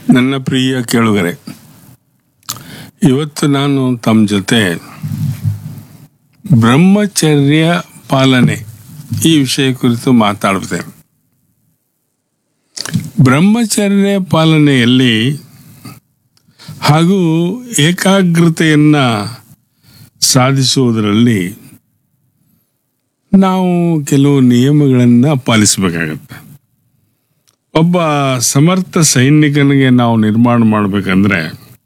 ನನ್ನ ಪ್ರಿಯ ಕೇಳುಗರೆ ಇವತ್ತು ನಾನು ತಮ್ಮ ಜೊತೆ ಬ್ರಹ್ಮಚರ್ಯ ಪಾಲನೆ ಈ ವಿಷಯ ಕುರಿತು ಮಾತಾಡ್ತೇನೆ ಬ್ರಹ್ಮಚರ್ಯ ಪಾಲನೆಯಲ್ಲಿ ಹಾಗೂ ಏಕಾಗ್ರತೆಯನ್ನ ಸಾಧಿಸುವುದರಲ್ಲಿ ನಾವು ಕೆಲವು ನಿಯಮಗಳನ್ನು ಪಾಲಿಸಬೇಕಾಗತ್ತೆ ಒಬ್ಬ ಸಮರ್ಥ ಸೈನಿಕನಿಗೆ ನಾವು ನಿರ್ಮಾಣ ಮಾಡಬೇಕಂದ್ರೆ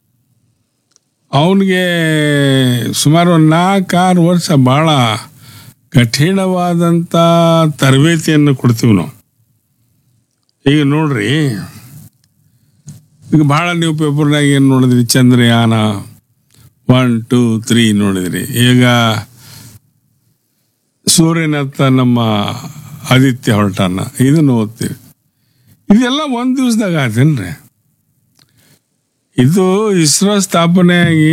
ಅವನಿಗೆ ಸುಮಾರು ಒಂದು ನಾಲ್ಕಾರು ವರ್ಷ ಭಾಳ ಕಠಿಣವಾದಂಥ ತರಬೇತಿಯನ್ನು ಕೊಡ್ತೀವಿ ನಾವು ಈಗ ನೋಡ್ರಿ ಈಗ ಭಾಳ ನೀವು ಪೇಪರ್ನಾಗ ಏನು ನೋಡಿದ್ರಿ ಚಂದ್ರಯಾನ ಒನ್ ಟೂ ತ್ರೀ ನೋಡಿದ್ರಿ ಈಗ ಸೂರ್ಯನತ್ತ ನಮ್ಮ ಆದಿತ್ಯ ಹೊರಟಾನ ಇದನ್ನು ಓದ್ತೀವಿ ಇದೆಲ್ಲ ಒಂದು ದಿವಸದಾಗ ಆತೇನ್ರಿ ಇದು ಇಸ್ರೋ ಸ್ಥಾಪನೆಯಾಗಿ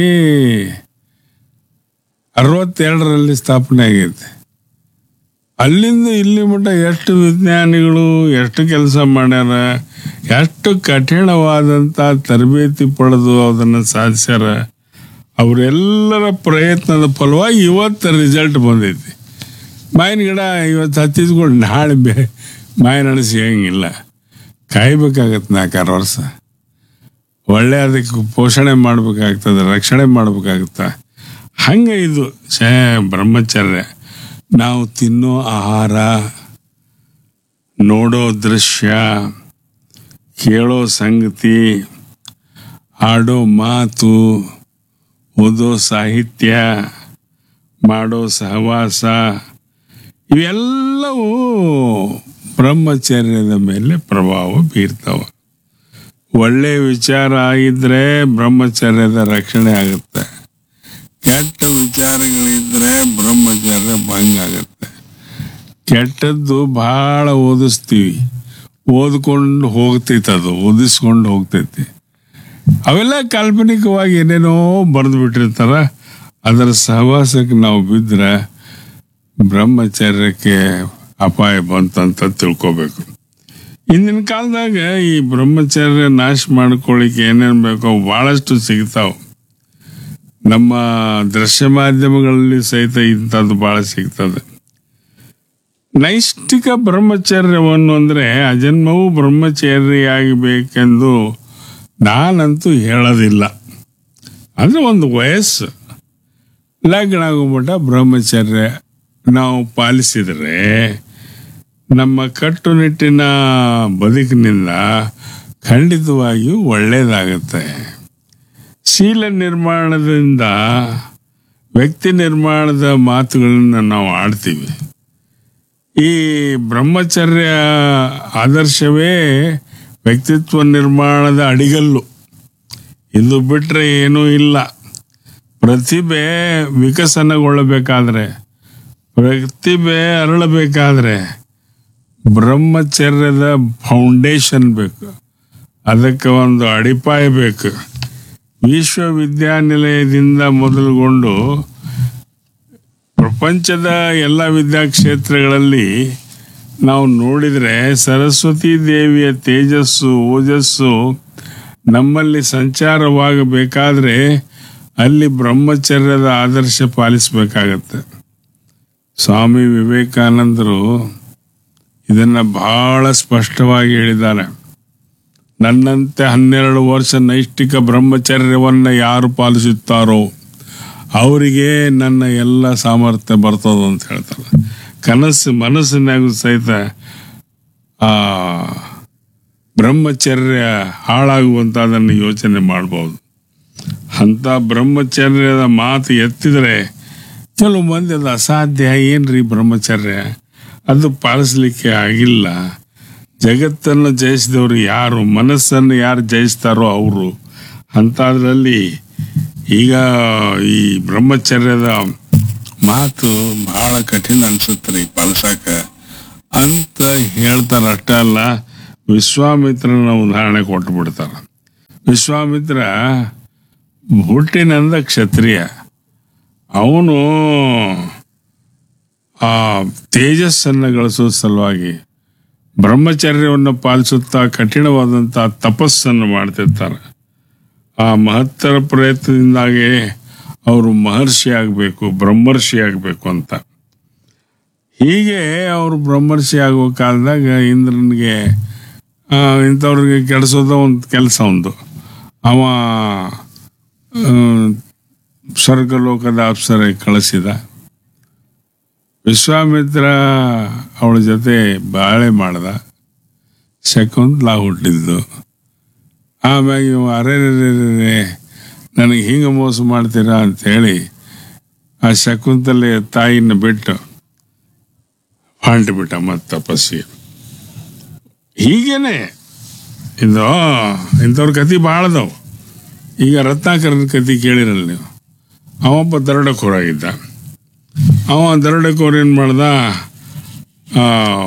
ಅರವತ್ತೆರಡರಲ್ಲಿ ಸ್ಥಾಪನೆ ಆಗೈತೆ ಅಲ್ಲಿಂದ ಇಲ್ಲಿ ಮಟ್ಟ ಎಷ್ಟು ವಿಜ್ಞಾನಿಗಳು ಎಷ್ಟು ಕೆಲಸ ಮಾಡ್ಯಾರ ಎಷ್ಟು ಕಠಿಣವಾದಂಥ ತರಬೇತಿ ಪಡೆದು ಅದನ್ನು ಸಾಧಿಸ್ಯಾರ ಅವರೆಲ್ಲರ ಪ್ರಯತ್ನದ ಫಲವಾಗಿ ಇವತ್ತು ರಿಸಲ್ಟ್ ಬಂದೈತಿ ಮಾವಿನ ಗಿಡ ಇವತ್ತು ಹತ್ತಿದ್ಕೊಂಡು ನಾಳೆ ಬೇ ಮಾವಿನ ಹಣ್ಣು ಸಿಗಂಗಿಲ್ಲ ಕಾಯ್ಬೇಕಾಗತ್ತೆ ನಾಲ್ಕಾರು ವರ್ಷ ಒಳ್ಳೆ ಅದಕ್ಕೆ ಪೋಷಣೆ ಮಾಡ್ಬೇಕಾಗ್ತದೆ ರಕ್ಷಣೆ ಮಾಡ್ಬೇಕಾಗತ್ತೆ ಹಂಗೆ ಇದು ಛೇ ಬ್ರಹ್ಮಚರ್ಯ ನಾವು ತಿನ್ನೋ ಆಹಾರ ನೋಡೋ ದೃಶ್ಯ ಕೇಳೋ ಸಂಗತಿ ಆಡೋ ಮಾತು ಓದೋ ಸಾಹಿತ್ಯ ಮಾಡೋ ಸಹವಾಸ ಇವೆಲ್ಲವೂ ಬ್ರಹ್ಮಚರ್ಯದ ಮೇಲೆ ಪ್ರಭಾವ ಬೀರ್ತಾವ ಒಳ್ಳೆ ವಿಚಾರ ಆಗಿದ್ರೆ ಬ್ರಹ್ಮಚರ್ಯದ ರಕ್ಷಣೆ ಆಗುತ್ತೆ ಕೆಟ್ಟ ವಿಚಾರಗಳಿದ್ರೆ ಬ್ರಹ್ಮಚರ್ಯ ಭಂಗ ಆಗುತ್ತೆ ಕೆಟ್ಟದ್ದು ಬಹಳ ಓದಿಸ್ತೀವಿ ಓದ್ಕೊಂಡು ಹೋಗ್ತೈತೆ ಅದು ಓದಿಸ್ಕೊಂಡು ಹೋಗ್ತೈತಿ ಅವೆಲ್ಲ ಕಾಲ್ಪನಿಕವಾಗಿ ಏನೇನೋ ಬರೆದು ಬಿಟ್ಟಿರ್ತಾರ ಅದರ ಸಹವಾಸಕ್ಕೆ ನಾವು ಬಿದ್ದರೆ ಬ್ರಹ್ಮಚರ್ಯಕ್ಕೆ ಅಪಾಯ ಬಂತಂತ ತಿಳ್ಕೊಬೇಕು ಇಂದಿನ ಕಾಲದಾಗ ಈ ಬ್ರಹ್ಮಚರ್ಯ ನಾಶ ಮಾಡ್ಕೊಳ್ಳಿಕ್ಕೆ ಏನೇನು ಬೇಕೋ ಭಾಳಷ್ಟು ಸಿಗ್ತಾವ ನಮ್ಮ ದೃಶ್ಯ ಮಾಧ್ಯಮಗಳಲ್ಲಿ ಸಹಿತ ಇಂಥದ್ದು ಭಾಳ ಸಿಗ್ತದೆ ನೈಷ್ಠಿಕ ಬ್ರಹ್ಮಚರ್ಯವನ್ನು ಅಂದರೆ ಅಜನ್ಮವೂ ಬ್ರಹ್ಮಚರ್ಯಾಗಬೇಕೆಂದು ನಾನಂತೂ ಹೇಳೋದಿಲ್ಲ ಅಂದರೆ ಒಂದು ವಯಸ್ಸು ಲಗ್ನ ಆಗೋಗ್ಬಿಟ್ಟ ಬ್ರಹ್ಮಚರ್ಯ ನಾವು ಪಾಲಿಸಿದರೆ ನಮ್ಮ ಕಟ್ಟುನಿಟ್ಟಿನ ಬದುಕಿನಿಂದ ಖಂಡಿತವಾಗಿಯೂ ಒಳ್ಳೆಯದಾಗುತ್ತೆ ಶೀಲ ನಿರ್ಮಾಣದಿಂದ ವ್ಯಕ್ತಿ ನಿರ್ಮಾಣದ ಮಾತುಗಳನ್ನು ನಾವು ಆಡ್ತೀವಿ ಈ ಬ್ರಹ್ಮಚರ್ಯ ಆದರ್ಶವೇ ವ್ಯಕ್ತಿತ್ವ ನಿರ್ಮಾಣದ ಅಡಿಗಲ್ಲು ಇದು ಬಿಟ್ಟರೆ ಏನೂ ಇಲ್ಲ ಪ್ರತಿಭೆ ವಿಕಸನಗೊಳ್ಳಬೇಕಾದ್ರೆ ಪ್ರತಿಭೆ ಅರಳಬೇಕಾದ್ರೆ ಬ್ರಹ್ಮಚರ್ಯದ ಫೌಂಡೇಶನ್ ಬೇಕು ಅದಕ್ಕೆ ಒಂದು ಅಡಿಪಾಯ ಬೇಕು ವಿಶ್ವವಿದ್ಯಾನಿಲಯದಿಂದ ಮೊದಲುಗೊಂಡು ಪ್ರಪಂಚದ ಎಲ್ಲ ವಿದ್ಯಾಕ್ಷೇತ್ರಗಳಲ್ಲಿ ನಾವು ನೋಡಿದರೆ ಸರಸ್ವತಿ ದೇವಿಯ ತೇಜಸ್ಸು ಓಜಸ್ಸು ನಮ್ಮಲ್ಲಿ ಸಂಚಾರವಾಗಬೇಕಾದ್ರೆ ಅಲ್ಲಿ ಬ್ರಹ್ಮಚರ್ಯದ ಆದರ್ಶ ಪಾಲಿಸಬೇಕಾಗತ್ತೆ ಸ್ವಾಮಿ ವಿವೇಕಾನಂದರು ಇದನ್ನು ಬಹಳ ಸ್ಪಷ್ಟವಾಗಿ ಹೇಳಿದ್ದಾರೆ ನನ್ನಂತೆ ಹನ್ನೆರಡು ವರ್ಷ ನೈಷ್ಠಿಕ ಬ್ರಹ್ಮಚರ್ಯವನ್ನು ಯಾರು ಪಾಲಿಸುತ್ತಾರೋ ಅವರಿಗೆ ನನ್ನ ಎಲ್ಲ ಸಾಮರ್ಥ್ಯ ಬರ್ತದ ಅಂತ ಹೇಳ್ತಾರೆ ಕನಸು ಮನಸ್ಸಿನಾಗೂ ಸಹಿತ ಆ ಬ್ರಹ್ಮಚರ್ಯ ಹಾಳಾಗುವಂಥದ್ದನ್ನು ಯೋಚನೆ ಮಾಡ್ಬೋದು ಅಂಥ ಬ್ರಹ್ಮಚರ್ಯದ ಮಾತು ಎತ್ತಿದರೆ ಕೆಲವು ಮಂದಿ ಅದು ಅಸಾಧ್ಯ ಏನ್ರಿ ಬ್ರಹ್ಮಚರ್ಯ ಅದು ಪಾಲಿಸ್ಲಿಕ್ಕೆ ಆಗಿಲ್ಲ ಜಗತ್ತನ್ನು ಜಯಿಸಿದವರು ಯಾರು ಮನಸ್ಸನ್ನು ಯಾರು ಜಯಿಸ್ತಾರೋ ಅವರು ಅಂಥದ್ರಲ್ಲಿ ಈಗ ಈ ಬ್ರಹ್ಮಚರ್ಯದ ಮಾತು ಬಹಳ ಕಠಿಣ ಅನ್ಸುತ್ತೆ ರೀ ಪಾಲಿಸಾಕ ಅಂತ ಹೇಳ್ತಾರೆ ಅಷ್ಟೇ ಅಲ್ಲ ವಿಶ್ವಾಮಿತ್ರನ ಉದಾಹರಣೆ ಕೊಟ್ಟು ಬಿಡ್ತಾರೆ ವಿಶ್ವಾಮಿತ್ರ ಹುಟ್ಟಿನಿಂದ ಕ್ಷತ್ರಿಯ ಅವನು ಆ ತೇಜಸ್ಸನ್ನು ಗಳಿಸೋ ಸಲುವಾಗಿ ಬ್ರಹ್ಮಚರ್ಯವನ್ನು ಪಾಲಿಸುತ್ತಾ ಕಠಿಣವಾದಂಥ ತಪಸ್ಸನ್ನು ಮಾಡ್ತಿರ್ತಾರೆ ಆ ಮಹತ್ತರ ಪ್ರಯತ್ನದಿಂದಾಗಿ ಅವರು ಮಹರ್ಷಿ ಆಗಬೇಕು ಬ್ರಹ್ಮರ್ಷಿ ಆಗಬೇಕು ಅಂತ ಹೀಗೆ ಅವರು ಬ್ರಹ್ಮರ್ಷಿ ಆಗುವ ಕಾಲದಾಗ ಇಂದ್ರನಿಗೆ ಆ, ಇಂಥವ್ರಿಗೆ ಕೆಡಿಸೋದ ಒಂದು ಕೆಲಸ ಒಂದು ಅವ ಆ, ಸ್ವರ್ಗಲೋಕದ ಅಪ್ಸರೆ ಕಳಿಸಿದ ವಿಶ್ವಾಮಿತ್ರ ಅವಳ ಜೊತೆ ಬಾಳೆ ಮಾಡ್ದ ಶಕುಂತಲಾ ಹುಟ್ಟಿದ್ದು ಆಮ್ಯಾಗ ಇವ ಅರೆ ನನಗೆ ಹಿಂಗೆ ಮೋಸ ಮಾಡ್ತೀರಾ ಅಂತೇಳಿ ಆ ಶಕುಂತಲೆ ತಾಯಿನ ಬಿಟ್ಟು ಹೊಂಟ್ಬಿಟ್ಟ ಮತ್ತೆ ತಪಸ್ಸಿಗೆ ಹೀಗೇನೆ ಇದು ಇಂಥವ್ರ ಕತೆ ಭಾಳ ಅದಾವು ಈಗ ರತ್ನಾಕರನ ಕತೆ ಕೇಳಿರಲ್ಲ ನೀವು ಅವೊಬ್ಬ ದರೋಡೆಕೋರಾಗಿದ್ದ ಅವ ದರೋಡೆಕೋರ್ ಏನು ಮಾಡ್ದ ಆ,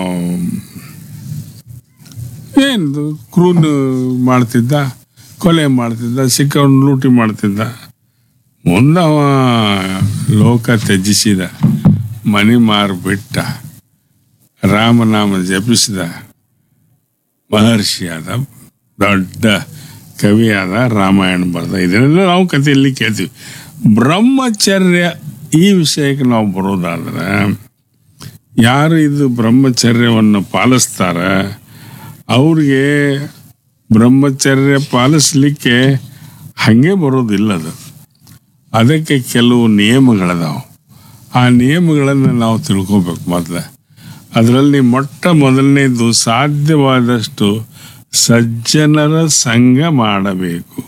ಏನು ಕ್ರೂನ್ ಮಾಡ್ತಿದ್ದ ಕೊಲೆ ಮಾಡ್ತಿದ್ದ ಸಿಕ್ಕವನ್ನ ಲೂಟಿ ಮಾಡ್ತಿದ್ದ ಮುಂದೆ ಅವ ಲೋಕ ತ್ಯಜಿಸಿದ ಮನೆ ಮಾರು ಬಿಟ್ಟ ರಾಮನಾಮ ಜಪಿಸಿದ ಮಹರ್ಷಿಯಾದ ದೊಡ್ಡ ಕವಿಯಾದ ರಾಮಾಯಣ ಬರೆದ ಇದನ್ನೆಲ್ಲ ನಾವು ಕಥೆಯಲ್ಲಿ ಕೇಳ್ತೀವಿ ಬ್ರಹ್ಮಚರ್ಯ ಈ ವಿಷಯಕ್ಕೆ ನಾವು ಬರೋದಾದ್ರೆ ಯಾರು ಇದು ಬ್ರಹ್ಮಚರ್ಯವನ್ನು ಪಾಲಿಸ್ತಾರ ಅವ್ರಿಗೆ ಬ್ರಹ್ಮಚರ್ಯ ಪಾಲಿಸ್ಲಿಕ್ಕೆ ಹಾಗೆ ಬರೋದಿಲ್ಲ ಅದು ಅದಕ್ಕೆ ಕೆಲವು ನಿಯಮಗಳದಾವು ಆ ನಿಯಮಗಳನ್ನು ನಾವು ತಿಳ್ಕೊಬೇಕು ಮೊದಲು ಅದರಲ್ಲಿ ಮೊಟ್ಟ ಮೊದಲನೇದು ಸಾಧ್ಯವಾದಷ್ಟು ಸಜ್ಜನರ ಸಂಘ ಮಾಡಬೇಕು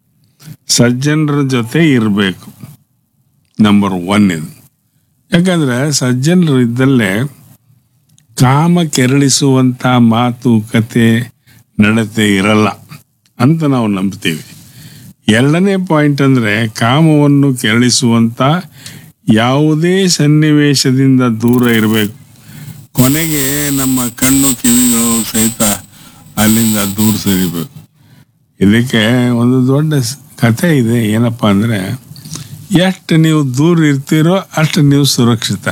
ಸಜ್ಜನರ ಜೊತೆ ಇರಬೇಕು ನಂಬರ್ ಒನ್ ಇದು ಯಾಕಂದ್ರೆ ಸಜ್ಜನರು ಇದ್ದಲ್ಲೇ ಕಾಮ ಕೆರಳಿಸುವಂಥ ಮಾತು ಕತೆ ನಡತೆ ಇರಲ್ಲ ಅಂತ ನಾವು ನಂಬ್ತೀವಿ ಎರಡನೇ ಪಾಯಿಂಟ್ ಅಂದರೆ ಕಾಮವನ್ನು ಕೆರಳಿಸುವಂಥ ಯಾವುದೇ ಸನ್ನಿವೇಶದಿಂದ ದೂರ ಇರಬೇಕು ಕೊನೆಗೆ ನಮ್ಮ ಕಣ್ಣು ಕಿವಿಗಳು ಸಹಿತ ಅಲ್ಲಿಂದ ದೂರ ಸರಿಬೇಕು ಇದಕ್ಕೆ ಒಂದು ದೊಡ್ಡ ಸ್- ಕಥೆ ಇದೆ ಏನಪ್ಪ ಅಂದರೆ ಎಷ್ಟು ನೀವು ದೂರ ಇರ್ತೀರೋ ಅಷ್ಟು ನೀವು ಸುರಕ್ಷಿತ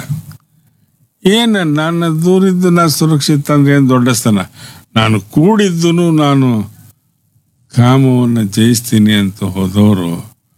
ಏನು ನಾನು ದೂರಿದ್ದು ನಾನು ಸುರಕ್ಷಿತ ಅಂದ್ರೆ ಏನು ದೊಡ್ಡ ಸ್ಥಾನ ನಾನು ಕೂಡಿದ್ದು ನಾನು ಕಾಮವನ್ನು ಜಯಿಸ್ತೀನಿ ಅಂತ ಹೋದವರು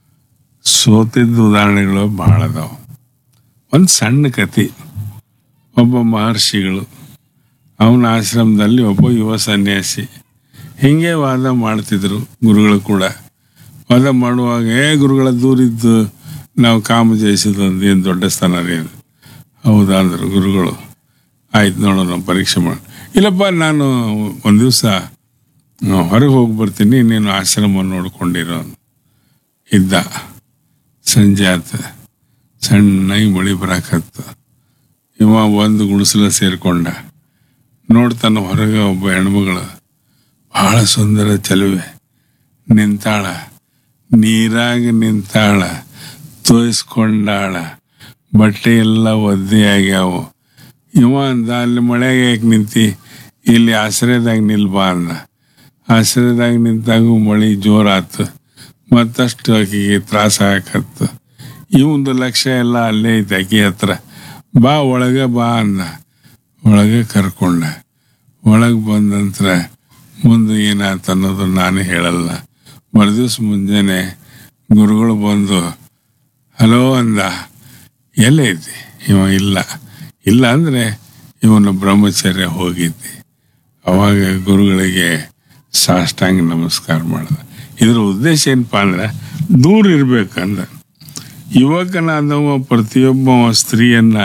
ಸೋತಿದ್ದ ಉದಾಹರಣೆಗಳು ಭಾಳ ಅದಾವ ಒಂದು ಸಣ್ಣ ಕತೆ ಒಬ್ಬ ಮಹರ್ಷಿಗಳು ಅವನ ಆಶ್ರಮದಲ್ಲಿ ಒಬ್ಬ ಯುವ ಸನ್ಯಾಸಿ ಹಿಂಗೆ ವಾದ ಮಾಡ್ತಿದ್ರು ಗುರುಗಳು ಕೂಡ ವಾದ ಮಾಡುವಾಗ ಏ ಗುರುಗಳ ದೂರಿದ್ದು ನಾವು ಕಾಮ ಜಯಿಸಿದ್ದು ಒಂದು ಏನು ದೊಡ್ಡ ಸ್ಥಾನ ರೀ ಅದು. ಹೌದಾ ಅಂದರು ಗುರುಗಳು ಆಯ್ತು ನೋಡೋಣ ಪರೀಕ್ಷೆ ಮಾಡಿ ಇಲ್ಲಪ್ಪ ನಾನು ಒಂದು ದಿವಸ ಹೊರಗೆ ಹೋಗಿ ಬರ್ತೀನಿ ನೀನು ಆಶ್ರಮ ನೋಡ್ಕೊಂಡಿರೋ ಇದ್ದ ಸಂಜೆ ಆತ ಸಣ್ಣಗೆ ಮಳಿ ಬರಾಕತ್ತ ಇವ ಒಂದು ಗುಡಿಸಲ ಸೇರ್ಕೊಂಡ ನೋಡ್ತಾನ ಹೊರಗೆ ಒಬ್ಬ ಹೆಣ್ಮಗಳು ಬಹಳ ಸುಂದರ ಚೆಲುವೆ ನಿಂತಾಳ ನೀರಾಗ ನಿಂತಾಳ ತೋಯಿಸ್ಕೊಂಡಾಳ ಬಟ್ಟೆ ಎಲ್ಲ ಒದ್ದೆ ಆಗ್ಯಾವು ಇವ ಅಂದ ಅಲ್ಲಿ ಮಳೆಗೆ ಯಾಕೆ ನಿಂತಿ ಇಲ್ಲಿ ಆಶ್ರಯದಾಗ ನಿಲ್ಬಾ ಅಂದ ಆಶ್ರಯದಾಗ ನಿಂತಾಗೂ ಮಳಿ ಜೋರಾತು ಮತ್ತಷ್ಟು ಆಕೆಗೆ ತ್ರಾಸ ಆಗಕತ್ತು ಇವಂದು ಲಕ್ಷ್ಯ ಎಲ್ಲ ಅಲ್ಲೇ ಐತೆ ಆಕೆ ಹತ್ರ ಬಾ ಒಳಗೆ ಬಾ ಅಂದ ಒಳಗೆ ಕರ್ಕೊಂಡ ಒಳಗೆ ಬಂದ ನಂತರ ಮುಂದೆ ಏನಾಯ್ತು ಅನ್ನೋದು ನಾನು ಹೇಳಲ್ಲ ಮರುದಿವ್ಸ ಮುಂಜಾನೆ ಗುರುಗಳು ಬಂದು ಹಲೋ ಅಂದ ಎಲ್ಲೈತಿ ಇವ ಇಲ್ಲ ಇಲ್ಲ ಅಂದರೆ ಇವನು ಬ್ರಹ್ಮಚರ್ಯ ಹೋಗಿದ್ದೆ ಅವಾಗ ಗುರುಗಳಿಗೆ ಸಾಷ್ಟಾಂಗ ನಮಸ್ಕಾರ ಮಾಡಿದ ಇದರ ಉದ್ದೇಶ ಏನಪ್ಪ ಅಂದ್ರೆ ದೂರ ಇರ್ಬೇಕಂದ ಯುವಕನಾದವ ಪ್ರತಿಯೊಬ್ಬ ಸ್ತ್ರೀಯನ್ನ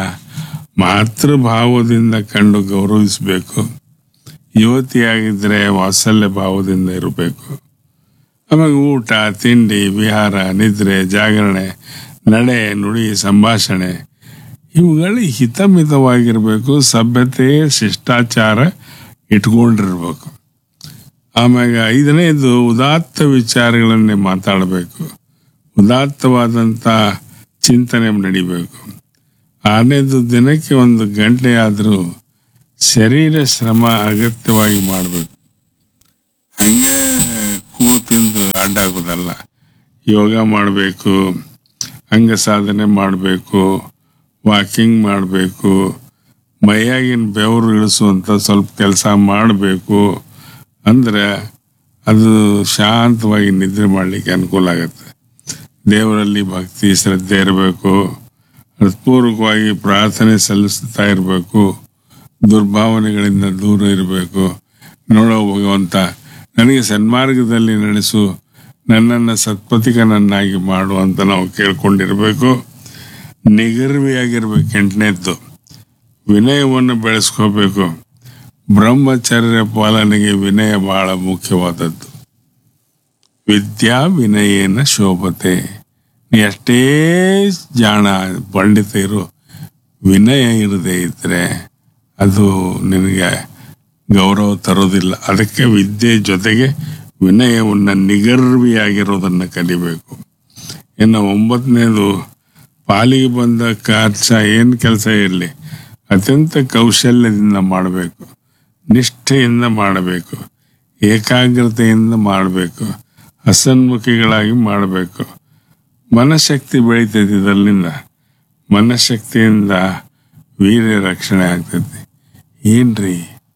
ಮಾತೃಭಾವದಿಂದ ಕಂಡು ಗೌರವಿಸಬೇಕು ಯುವತಿಯಾಗಿದ್ದರೆ ವಾತ್ಸಲ್ಯ ಭಾವದಿಂದ ಇರಬೇಕು ಆಮೇಲೆ ಊಟ ತಿಂಡಿ ವಿಹಾರ ನಿದ್ರೆ ಜಾಗರಣೆ ನಡೆ ನುಡಿ ಸಂಭಾಷಣೆ ಇವುಗಳು ಹಿತಮಿತವಾಗಿರಬೇಕು ಸಭ್ಯತೆ ಶಿಷ್ಟಾಚಾರ ಇಟ್ಕೊಂಡಿರ್ಬೇಕು ಆಮ್ಯಾಗ ಐದನೇದು ಉದಾತ್ತ ವಿಚಾರಗಳನ್ನೇ ಮಾತಾಡಬೇಕು ಉದಾತ್ತವಾದಂಥ ಚಿಂತನೆ ನಡಿಬೇಕು ಆರನೇದು ದಿನಕ್ಕೆ ಒಂದು ಗಂಟೆ ಆದರೂ ಶರೀರ ಶ್ರಮ ಅಗತ್ಯವಾಗಿ ಮಾಡಬೇಕು ಹಂಗೆ ಕೂತಿಂದು ಅಡ್ಡಾಗೋದಲ್ಲ ಯೋಗ ಮಾಡಬೇಕು ಅಂಗ ಸಾಧನೆ ಮಾಡಬೇಕು ವಾಕಿಂಗ್ ಮಾಡಬೇಕು ಮೈಯಾಗಿನ ಬೆವರು ಇಳಿಸುವಂಥ ಸ್ವಲ್ಪ ಕೆಲಸ ಮಾಡಬೇಕು ಅಂದರೆ ಅದು ಶಾಂತವಾಗಿ ನಿದ್ರೆ ಮಾಡಲಿಕ್ಕೆ ಅನುಕೂಲ ಆಗುತ್ತೆ ದೇವರಲ್ಲಿ ಭಕ್ತಿ ಶ್ರದ್ಧೆ ಇರಬೇಕು ಹೃತ್ಪೂರ್ವಕವಾಗಿ ಪ್ರಾರ್ಥನೆ ಸಲ್ಲಿಸ್ತಾ ಇರಬೇಕು ದುರ್ಭಾವನೆಗಳಿಂದ ದೂರ ಇರಬೇಕು ನೋಡೋ ಭಗವಂತ ನನಗೆ ಸನ್ಮಾರ್ಗದಲ್ಲಿ ನಡೆಸು ನನ್ನನ್ನು ಸತ್ಪಥಿಕನನ್ನಾಗಿ ಮಾಡು ಅಂತ ನಾವು ಕೇಳ್ಕೊಂಡಿರಬೇಕು ನಿಗರ್ವಿಯಾಗಿರ್ಬೇಕು ಎಂಟನೇದ್ದು ವಿನಯವನ್ನು ಬೆಳೆಸ್ಕೋಬೇಕು ಬ್ರಹ್ಮಚರ್ಯ ಪಾಲನೆಗೆ ವಿನಯ ಬಹಳ ಮುಖ್ಯವಾದದ್ದು ವಿದ್ಯಾ ವಿನಯೇನ ಶೋಭತೆ ನೀ ಅಷ್ಟೇ ಜಾಣ ಪಂಡಿತ ಇರು ವಿನಯ ಇರದೇ ಇದ್ರೆ ಅದು ನಿನಗೆ ಗೌರವ ತರೋದಿಲ್ಲ ಅದಕ್ಕೆ ವಿದ್ಯೆ ಜೊತೆಗೆ ವಿನಯವನ್ನು ನಿಗರ್ವಿಯಾಗಿರೋದನ್ನು ಕಲಿಬೇಕು ಇನ್ನು ಒಂಬತ್ತನೇದು ಪಾಲಿಗೆ ಬಂದ ಕೆಲಸ ಏನು ಕೆಲಸ ಇರಲಿ ಅತ್ಯಂತ ಕೌಶಲ್ಯದಿಂದ ಮಾಡಬೇಕು ನಿಷ್ಠೆಯಿಂದ ಮಾಡಬೇಕು ಏಕಾಗ್ರತೆಯಿಂದ ಮಾಡಬೇಕು ಹಸನ್ಮುಖಿಗಳಾಗಿ ಮಾಡಬೇಕು ಮನಶಕ್ತಿ ಬೆಳೀತೈತಿ ಇದರಿಂದ ಮನಶಕ್ತಿಯಿಂದ ವೀರ್ಯ ರಕ್ಷಣೆ ಆಗ್ತೈತಿ ಏನ್ರಿ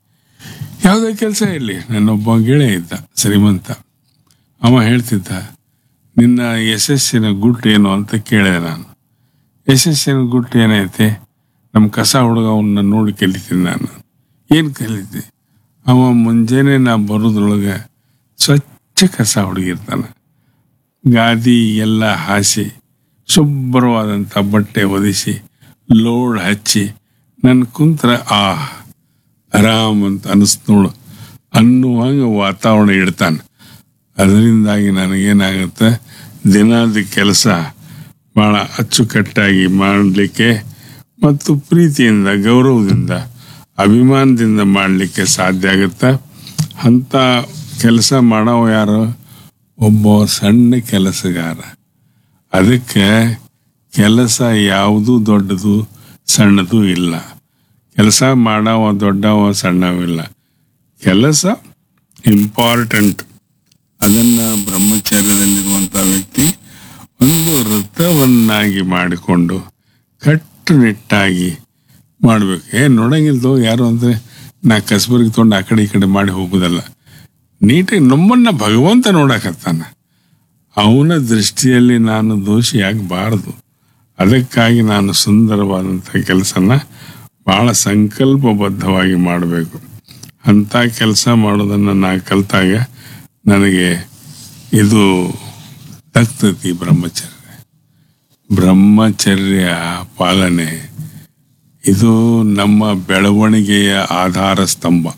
ಯಾವುದೇ ಕೆಲಸ ಇರಲಿ ನನ್ನೊಬ್ಬ ಗೆಳೆಯ ಇದ್ದ ಶ್ರೀಮಂತ ಅವ ಹೇಳ್ತಿದ್ದ ನಿನ್ನ ಯಶಸ್ಸಿನ ಗುಟ್ಟು ಏನು ಅಂತ ಕೇಳಿದೆ ನಾನು ಯಶಸ್ಸಿನ ಗುಟ್ಟು ಏನೈತೆ ನಮ್ಮ ಕಸ ಹುಡುಗ ಅವನ್ನ ನೋಡಿ ಕಲಿತೀನಿ ನಾನು ಏನು ಕಲಿತೆ ಅವ ಮುಂಜಾನೆ ನಾ ಬರೋದ್ರೊಳಗೆ ಸ್ವಚ್ಛ ಕಸ ಹುಡುಗಿರ್ತಾನೆ ಗಾದಿ ಎಲ್ಲ ಹಾಸಿ ಶುಭ್ರವಾದಂಥ ಬಟ್ಟೆ ಒದಿಸಿ ಲೋಡ್ ಹಚ್ಚಿ ನನ್ನ ಕುಂತ್ರ ಆ ಆರಾಮ್ ಅಂತ ಅನಿಸ್ತು ನೋಡು ಅನ್ನುವಂಗೆ ವಾತಾವರಣ ಇಡ್ತಾನೆ ಅದರಿಂದಾಗಿ ನನಗೇನಾಗುತ್ತೆ ದಿನದ ಕೆಲಸ ಭಾಳ ಅಚ್ಚುಕಟ್ಟಾಗಿ ಮಾಡಲಿಕ್ಕೆ ಮತ್ತು ಪ್ರೀತಿಯಿಂದ ಗೌರವದಿಂದ ಅಭಿಮಾನದಿಂದ ಮಾಡಲಿಕ್ಕೆ ಸಾಧ್ಯ ಆಗುತ್ತೆ ಅಂಥ ಕೆಲಸ ಮಾಡೋ ಯಾರು ಒಬ್ಬ ಸಣ್ಣ ಕೆಲಸಗಾರ ಅದಕ್ಕೆ ಕೆಲಸ ಯಾವುದು ದೊಡ್ಡದು ಸಣ್ಣದು ಇಲ್ಲ ಕೆಲಸ ಮಾಡವ ದೊಡ್ಡವ ಸಣ್ಣವಿಲ್ಲ ಕೆಲಸ ಇಂಪಾರ್ಟೆಂಟ್ ಅದನ್ನ ಬ್ರಹ್ಮಚರ್ಯದಲ್ಲಿರುವಂಥ ವ್ಯಕ್ತಿ ಒಂದು ವೃತ್ತವನ್ನಾಗಿ ಮಾಡಿಕೊಂಡು ಕಟ್ಟುನಿಟ್ಟಾಗಿ ಮಾಡಬೇಕು ಏ ನೋಡಂಗಿಲ್ದು ಯಾರು ಅಂದರೆ ನಾ ಕಸಬರಿಗೆ ತೊಗೊಂಡು ಆ ಕಡೆ ಈ ಕಡೆ ಮಾಡಿ ಹೋಗೋದಲ್ಲ ನೀಟಾಗಿ ನಮ್ಮನ್ನ ಭಗವಂತ ನೋಡಕತ್ತಾನ ಅವನ ದೃಷ್ಟಿಯಲ್ಲಿ ನಾನು ದೋಷಿ ಆಗಬಾರ್ದು ಅದಕ್ಕಾಗಿ ನಾನು ಸುಂದರವಾದಂಥ ಕೆಲಸನ ಭಾಳ ಸಂಕಲ್ಪಬದ್ಧವಾಗಿ ಮಾಡಬೇಕು ಅಂಥ ಕೆಲಸ ಮಾಡೋದನ್ನು ನಾ ಕಲಿತಾಗ ನನಗೆ ಇದು ತಗ್ತತಿ ಬ್ರಹ್ಮಚರ್ಯ ಬ್ರಹ್ಮಚರ್ಯ ಪಾಲನೆ ಇದು ನಮ್ಮ ಬೆಳವಣಿಗೆಯ ಆಧಾರ ಸ್ತಂಭ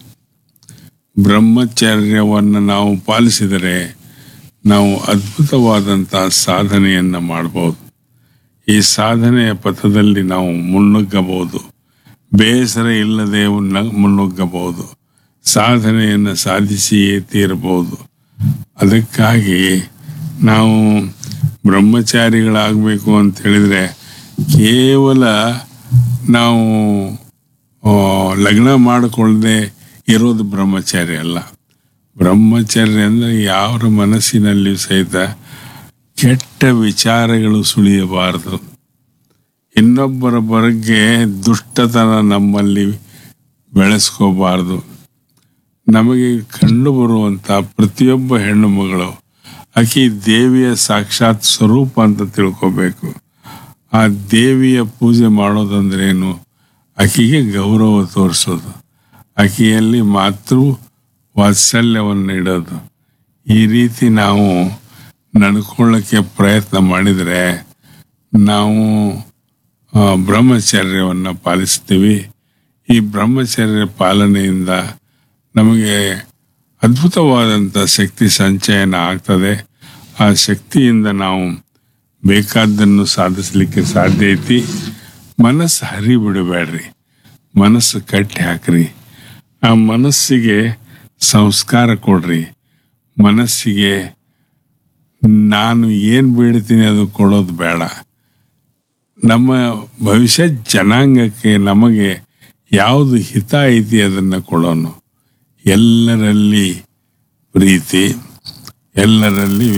ಬ್ರಹ್ಮಚರ್ಯವನ್ನು ನಾವು ಪಾಲಿಸಿದರೆ ನಾವು ಅದ್ಭುತವಾದಂಥ ಸಾಧನೆಯನ್ನು ಮಾಡಬಹುದು ಈ ಸಾಧನೆಯ ಪಥದಲ್ಲಿ ನಾವು ಮುನ್ನುಗ್ಗಬಹುದು ಬೇಸರ ಇಲ್ಲದೆ ಉನ್ನ- ಮುನ್ನುಗ್ಗಬಹುದು ಸಾಧನೆಯನ್ನು ಸಾಧಿಸಿಯೇ ತೀರಬಹುದು ಅದಕ್ಕಾಗಿ ನಾವು ಬ್ರಹ್ಮಚಾರಿಗಳಾಗಬೇಕು ಅಂತ ಹೇಳಿದ್ರೆ ಕೇವಲ ನಾವು ಆ, ಲಗ್ನ ಮಾಡಿಕೊಳ್ಳದೆ ಇರೋದು ಬ್ರಹ್ಮಚಾರಿ ಅಲ್ಲ ಬ್ರಹ್ಮಚರ್ಯ ಅಂದರೆ ಯಾರ ಮನಸ್ಸಿನಲ್ಲಿಯೂ ಸಹಿತ ಕೆಟ್ಟ ವಿಚಾರಗಳು ಸುಳಿಯಬಾರದು ಇನ್ನೊಬ್ಬರ ಬಗ್ಗೆ ದುಷ್ಟತನ ನಮ್ಮಲ್ಲಿ ಬೆಳೆಸ್ಕೋಬಾರ್ದು ನಮಗೆ ಕಂಡು ಬರುವಂಥ ಪ್ರತಿಯೊಬ್ಬ ಹೆಣ್ಣು ಮಗಳು ಆಕೆ ದೇವಿಯ ಸಾಕ್ಷಾತ್ ಸ್ವರೂಪ ಅಂತ ತಿಳ್ಕೋಬೇಕು ಆ ದೇವಿಯ ಪೂಜೆ ಮಾಡೋದಂದ್ರೇನು ಆಕೆಗೆ ಗೌರವ ತೋರಿಸೋದು ಆಕೆಯಲ್ಲಿ ಮಾತೃ ವಾತ್ಸಲ್ಯವನ್ನು ಇಡೋದು ಈ ರೀತಿ ನಾವು ನಡ್ಕೊಳ್ಳೋಕ್ಕೆ ಪ್ರಯತ್ನ ಮಾಡಿದರೆ ನಾವು ಆ, ಬ್ರಹ್ಮಚರ್ಯವನ್ನು ಪಾಲಿಸ್ತೀವಿ ಈ ಬ್ರಹ್ಮಚರ್ಯ ಪಾಲನೆಯಿಂದ ನಮಗೆ ಅದ್ಭುತವಾದಂಥ ಶಕ್ತಿ ಸಂಚಯನ ಆಗ್ತದೆ ಆ ಶಕ್ತಿಯಿಂದ ನಾವು ಬೇಕಾದ್ದನ್ನು ಸಾಧಿಸಲಿಕ್ಕೆ ಸಾಧ್ಯ ಐತಿ ಮನಸ್ಸು ಹರಿ ಬಿಡಬೇಡ್ರಿ ಮನಸ್ಸು ಕಟ್ಟಿ ಹಾಕ್ರಿ ಆ ಮನಸ್ಸಿಗೆ ಸಂಸ್ಕಾರ ಕೊಡ್ರಿ ಮನಸ್ಸಿಗೆ ನಾನು ಏನು ಬೇಡ್ತೀನಿ ಅದು ಕೊಡೋದು ಬೇಡ ನಮ್ಮ ಭವಿಷ್ಯ ಜನಾಂಗಕ್ಕೆ ನಮಗೆ ಯಾವುದು ಹಿತ ಐತಿ ಅದನ್ನು ಕೊಡೋನು ಎಲ್ಲರಲ್ಲಿ ಪ್ರೀತಿ ಎಲ್ಲರಲ್ಲಿ